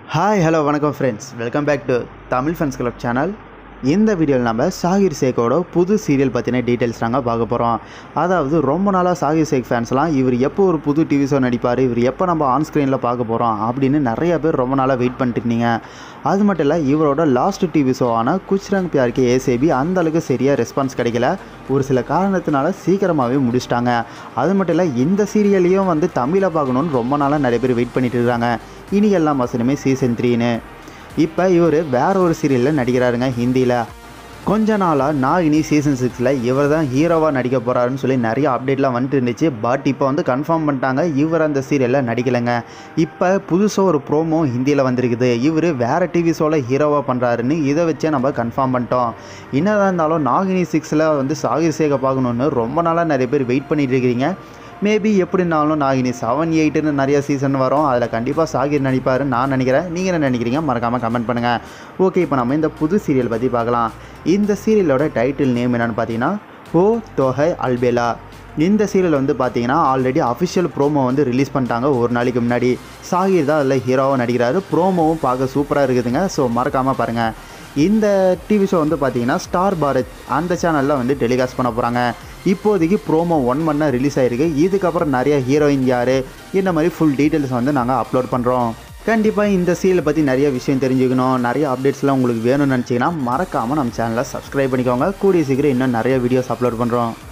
hi hello வணக்கம் friends welcome back to Tamil fans club channel இந்த வீடியோவில் நம்ம சாகிர் சேக்கோட புது சீரியல் பற்றின டீட்டெயில்ஸ் நாங்கள் பார்க்க போகிறோம் அதாவது ரொம்ப நாளாக சாகிர் சேக் ஃபேன்ஸ்லாம் இவர் எப்போ ஒரு புது டிவி ஷோ நடிப்பார் இவர் எப்போ நம்ம ஆன் ஸ்க்ரீனில் பார்க்க போகிறோம் அப்படின்னு நிறைய பேர் ரொம்ப நாளாக வெயிட் பண்ணிட்டு இருந்தீங்க அது மட்டும் இல்லை இவரோட லாஸ்ட் டிவி ஷோவான குச்ரங் பியார்க்கு ஏசேபி அந்த அளவுக்கு சரியாக ரெஸ்பான்ஸ் கிடைக்கல ஒரு சில காரணத்தினால சீக்கிரமாகவே முடிச்சிட்டாங்க அது மட்டும் இல்லை இந்த சீரியலையும் வந்து தமிழை பார்க்கணுன்னு ரொம்ப நாளாக நிறைய பேர் வெயிட் பண்ணிட்டு இருக்காங்க இனி எல்லாம் வசனமே சீசன் த்ரீன்னு இப்போ இவர் வேற ஒரு சீரியலில் நடிக்கிறாருங்க ஹிந்தியில் கொஞ்ச நாளாக நான் இனி சீசன் சிக்ஸில் இவர் தான் ஹீரோவாக நடிக்க போகிறாருன்னு சொல்லி நிறைய அப்டேட்லாம் வந்துட்டு இருந்துச்சு பட் இப்போ வந்து கன்ஃபார்ம் பண்ணிட்டாங்க இவர் அந்த சீரியலில் நடிக்கலைங்க இப்போ புதுசாக ஒரு ப்ரோமோ ஹிந்தியில் வந்திருக்குது இவர் வேறு டிவி ஷோவில் ஹீரோவாக பண்ணுறாருன்னு இதை வச்சே நம்ம கன்ஃபார்ம் பண்ணிட்டோம் என்னதான் இருந்தாலும் நாகினி சிக்ஸில் வந்து சாகிர் சேகை பார்க்கணுன்னு ரொம்ப நாளாக நிறைய பேர் வெயிட் பண்ணிட்டு இருக்கிறீங்க மேபி எப்படினாலும் நாகினி செவன் எயிட்டுன்னு நிறைய சீசன் வரும் அதில் கண்டிப்பாக சாகிர் நடிப்பார் நான் நினைக்கிறேன் நீங்கள் என்ன நினைக்கிறீங்க மறக்காமல் கமெண்ட் பண்ணுங்கள் ஓகே இப்போ நம்ம இந்த புது சீரியல் பற்றி பார்க்கலாம் இந்த சீரியலோட டைட்டில் நேம் என்னென்னு பார்த்தீங்கன்னா ஹோ தோஹை அல்பேலா இந்த சீரியல் வந்து பார்த்தீங்கன்னா ஆல்ரெடி அஃபிஷியல் ப்ரோமோ வந்து ரிலீஸ் பண்ணிட்டாங்க ஒரு நாளைக்கு முன்னாடி சாகிர் தான் அதில் ஹீரோவாக நடிக்கிறாரு ப்ரோமோவும் பார்க்க சூப்பராக இருக்குதுங்க ஸோ மறக்காமல் பாருங்கள் இந்த டிவி ஷோ வந்து பார்த்தீங்கன்னா ஸ்டார் பாரத் அந்த சேனலில் வந்து டெலிகாஸ்ட் பண்ண போகிறாங்க இப்போதைக்கு ப்ரோமோ ஒன் மண்ணா ரிலீஸ் ஆகிருக்கு இதுக்கப்புறம் நிறைய ஹீரோயின் யார் இந்த மாதிரி ஃபுல் டீட்டெயில்ஸ் வந்து நாங்கள் அப்லோட் பண்ணுறோம் கண்டிப்பாக இந்த சீரியலை பற்றி நிறைய விஷயம் தெரிஞ்சுக்கணும் நிறைய அப்டேட்ஸ்லாம் உங்களுக்கு வேணும்னு நினச்சிங்கன்னா மறக்காமல் நம்ம சேனலை சப்ஸ்கிரைப் பண்ணிக்கோங்க கூடிய சீக்கிரம் இன்னும் நிறைய வீடியோஸ் அப்லோட் பண்ணுறோம்